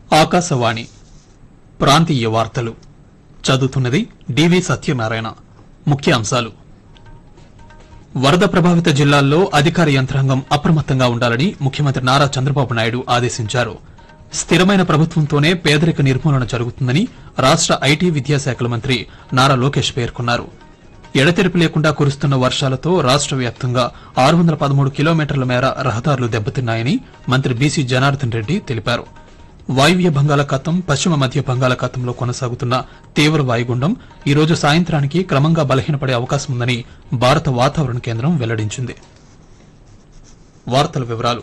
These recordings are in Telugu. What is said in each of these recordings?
ఆకాశవాణి ప్రాంతీయ వార్తలు చదువుతున్నది డివి సత్యనారాయణ ముఖ్య అంశాలు వరద ప్రభావిత జిల్లాల్లో అధికార యంత్రాంగం అప్రమత్తంగా ఉండాలని ముఖ్యమంత్రి నారా చంద్రబాబు నాయుడు ఆదేశించారు స్థిరమైన ప్రభుత్వంతోనే పేదరిక నిర్మూలన జరుగుతుందని రాష్ట ఐటీ విద్యాశాఖల మంత్రి నారా లోకేష్ పేర్కొన్నారు ఎడతెరిపి లేకుండా కురుస్తున్న వర్షాలతో రాష్ట వ్యాప్తంగా ఆరు వందల పదమూడు కిలోమీటర్ల మేర రహదారులు దెబ్బతిన్నాయని మంత్రి బీసీ జనార్దన్ రెడ్డి తెలిపారు వాయువ్య బంగాళాఖాతం పశ్చిమ మధ్య బంగాళాఖాతంలో కొనసాగుతున్న తీవ్ర వాయుగుండం ఈ రోజు సాయంత్రానికి క్రమంగా బలహీనపడే అవకాశం ఉందని భారత వాతావరణ కేంద్రం వెల్లడించింది వార్తల వివరాలు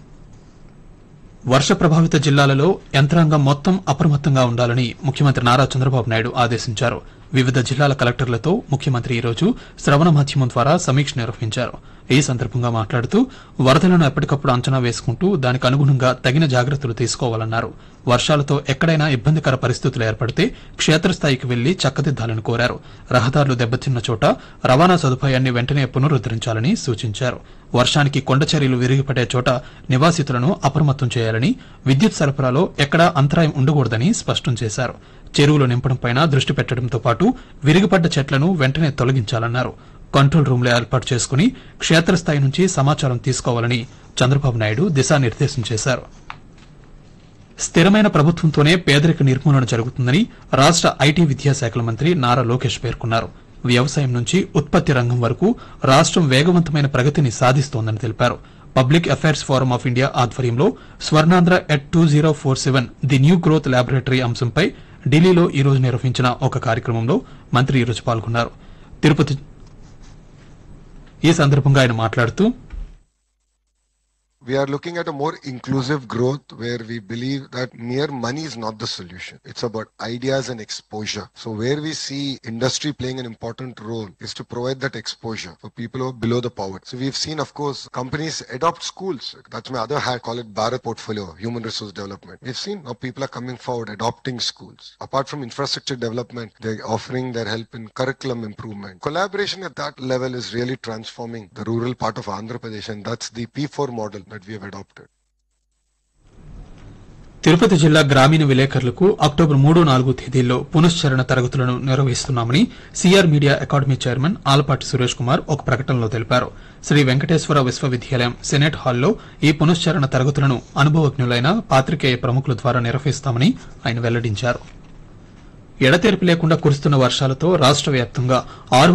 వర్ష ప్రభావిత జిల్లాలలో యంత్రాంగం మొత్తం అప్రమత్తంగా ఉండాలని ముఖ్యమంత్రి నారా చంద్రబాబు నాయుడు ఆదేశించారు వివిధ జిల్లాల కలెక్టర్లతో ముఖ్యమంత్రి ఈ రోజు శ్రవణ మాధ్యమం ద్వారా సమీక్ష నిర్వహించారు ఈ సందర్భంగా మాట్లాడుతూ వరదలను ఎప్పటికప్పుడు అంచనా వేసుకుంటూ దానికి అనుగుణంగా తగిన జాగ్రత్తలు తీసుకోవాలన్నారు వర్షాలతో ఎక్కడైనా ఇబ్బందికర పరిస్థితులు ఏర్పడితే క్షేత్రస్థాయికి వెళ్లి చక్కదిద్దాలని కోరారు రహదారులు దెబ్బతిన్న చోట రవాణా సదుపాయాన్ని వెంటనే పునరుద్దరించాలని సూచించారు వర్షానికి కొండ చర్యలు విరిగిపడే చోట నివాసితులను అప్రమత్తం చేయాలని విద్యుత్ సరఫరాలో ఎక్కడా అంతరాయం ఉండకూడదని స్పష్టం చేశారు చెరువులు నింపడంపై దృష్టి పెట్టడంతో పాటు విరిగిపడ్డ చెట్లను వెంటనే తొలగించాలన్నారు కంట్రోల్ రూమ్లు ఏర్పాటు చేసుకుని క్షేత్రస్థాయి నుంచి సమాచారం తీసుకోవాలని చంద్రబాబు నాయుడు దిశానిర్దేశం చేశారు స్థిరమైన ప్రభుత్వంతోనే పేదరిక నిర్మూలన జరుగుతుందని రాష్ట ఐటీ విద్యాశాఖల మంత్రి నారా లోకేష్ పేర్కొన్నారు వ్యవసాయం నుంచి ఉత్పత్తి రంగం వరకు రాష్టం వేగవంతమైన ప్రగతిని సాధిస్తోందని తెలిపారు public affairs forum of India ఆధ్వర్యంలో Swarnandhra at two zero four seven the new growth laboratory అంశంపై ఢిల్లీలో ఈ రోజు నిర్వహించిన ఒక కార్యక్రమంలో మంత్రి ఈ రోజు పాల్గొన్నారు తిరుపతి ఈ సందర్భంగా ఆయన మాట్లాడుతూ We are looking at a more inclusive growth where we believe that mere money is not the solution. It's about ideas and exposure. So where we see industry playing an important role is to provide that exposure for people who are below the poverty. So we've seen, of course, companies adopt schools. That's my other hat, call it Bharat portfolio, human resource development. We've seen now people are coming forward adopting schools. Apart from infrastructure development, they're offering their help in curriculum improvement. Collaboration at that level is really transforming the rural part of Andhra Pradesh and that's the P4 model that we have adopted. Tirupati జిల్లా గ్రామీణ విలేకరులకు అక్టోబర్ మూడు నాలుగు తేదీల్లో పునశ్చరణ తరగతులను నిర్వహిస్తున్నామని CR media academy chairman Alapati Suresh Kumar ఒక ప్రకటనలో తెలిపారు శ్రీ వెంకటేశ్వర విశ్వవిద్యాలయం సెనెట్ హాల్లో ఈ పునశ్చరణ తరగతులను అనుభవజ్ఞులైన పాత్రికేయ ప్రముఖుల ద్వారా నిర్వహిస్తామని ఆయన వెల్లడించారు ఎడతెరిపి లేకుండా కురుస్తున్న వర్షాలతో రాష్ట వ్యాప్తంగా ఆరు